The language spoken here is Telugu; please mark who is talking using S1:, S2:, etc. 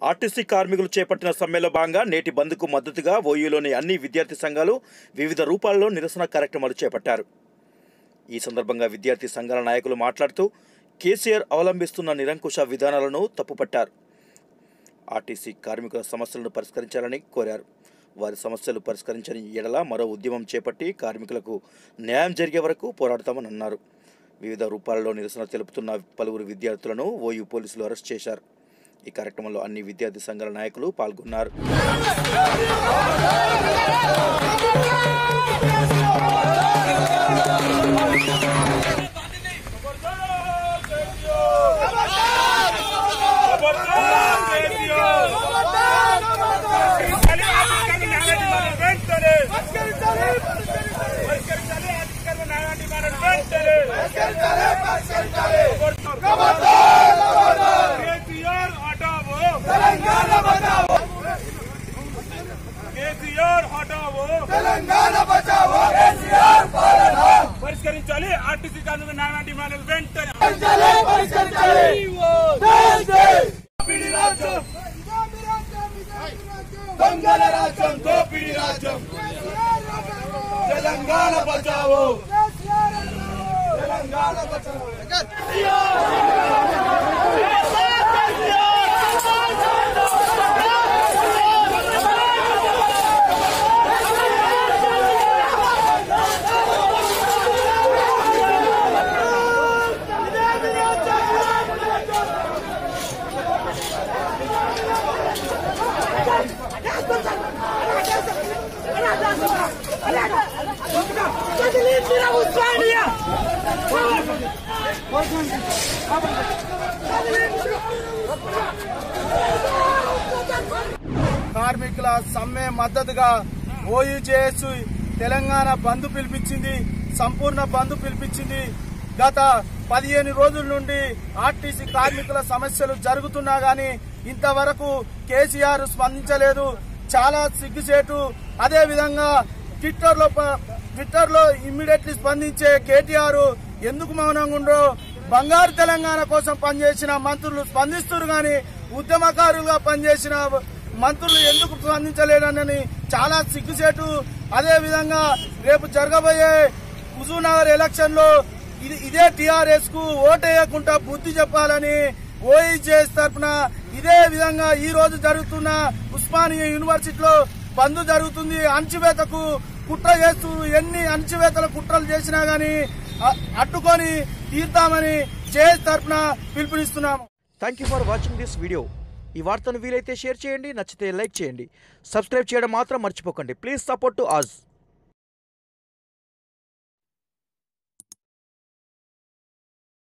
S1: ఆర్టీసీ కార్మికులు చేపట్టిన సమ్మెలో భాగంగా నేటి బంద్కు మద్దతుగా ఓయూలోని అన్ని విద్యార్థి సంఘాలు వివిధ రూపాల్లో నిరసన కార్యక్రమాలు చేపట్టారు ఈ సందర్భంగా విద్యార్థి సంఘాల నాయకులు మాట్లాడుతూ కేసీఆర్ అవలంబిస్తున్న నిరంకుశ విధానాలను తప్పుపట్టారు ఆర్టీసీ కార్మికుల సమస్యలను పరిష్కరించాలని కోరారు వారి సమస్యలు పరిష్కరించని ఎడల మరో ఉద్యమం చేపట్టి కార్మికులకు న్యాయం జరిగే వరకు పోరాడతామని అన్నారు వివిధ రూపాలలో నిరసన తెలుపుతున్న పలువురు విద్యార్థులను ఓయూ పోలీసులు అరెస్ట్ చేశారు ఈ కార్యక్రమంలో అన్ని విద్యార్థి సంఘాల నాయకులు పాల్గొన్నారు
S2: కేసీఆర్ హటావో తెలంగాణ బచావో కేసీఆర్ హటావో
S3: తెలంగాణ బచావో కేసీఆర్ పాలన
S2: పరిష్కరించాలి ఆర్టీసీ కార్మిక న్యాయ డిమాండ్లు వెంటనే
S3: పరిష్కరించాలి పరిష్కరించాలి జై జై దోపిడీ రాజ్యం దొంగల రాజ్యం దోపిడీ రాజ్యం తెలంగాణ బచావో తెలంగాణ బచావో కార్మికుల సమ్మె మద్దతుగా ఓయూజేఎస్ తెలంగాణ బంద్ పిలిపించింది సంపూర్ణ బంద్ పిలిపించింది గత పదిహేను రోజుల నుండి ఆర్టీసీ కార్మికుల సమస్యలు జరుగుతున్నా గానీ ఇంతవరకు కేసీఆర్ స్పందించలేదు చాలా సిగ్గుచేటు అదే విధంగా ట్విట్టర్ లో ట్విట్టర్ లో ఇమ్మీడియట్లీ స్పందించే కేటీఆర్ ఎందుకు మౌనంగా ఉండో బంగారు తెలంగాణ కోసం పనిచేసిన మంత్రులు స్పందిస్తున్నారు గాని ఉద్యమకారులుగా పనిచేసిన మంత్రులు ఎందుకు స్పందించలేడనని చాలా సిగ్గుచేటు అదే విధంగా రేపు జరగబోయే హుజూర్నగర్ ఎలక్షన్ లో ఇది ఇదే టిఆర్ఎస్ కు ఓటేయకుండా బుద్ధి చెప్పాలని ఓఈజేఎస్ తరఫున ఇదే విధంగా ఈ రోజు జరుగుతున్న ఉస్మానియా యూనివర్సిటీలో బంద్ జరుగుతుంది అణచివేతకు కుట్ర చేస్తూ ఎన్ని అణచివేతల కుట్రలు చేసినా గాని అ- అడ్డుకొని తీర్తామని జేఎస్ తరఫున పిలుపునిస్తున్నాము
S1: thank you for watching this video ఈ వార్తను వీలైతే షేర్ చేయండి నచ్చితే లైక్ చేయండి సబ్స్క్రైబ్ చేయడం మాత్రం మర్చిపోకండి ప్లీజ్ సపోర్ట్ టు అజ్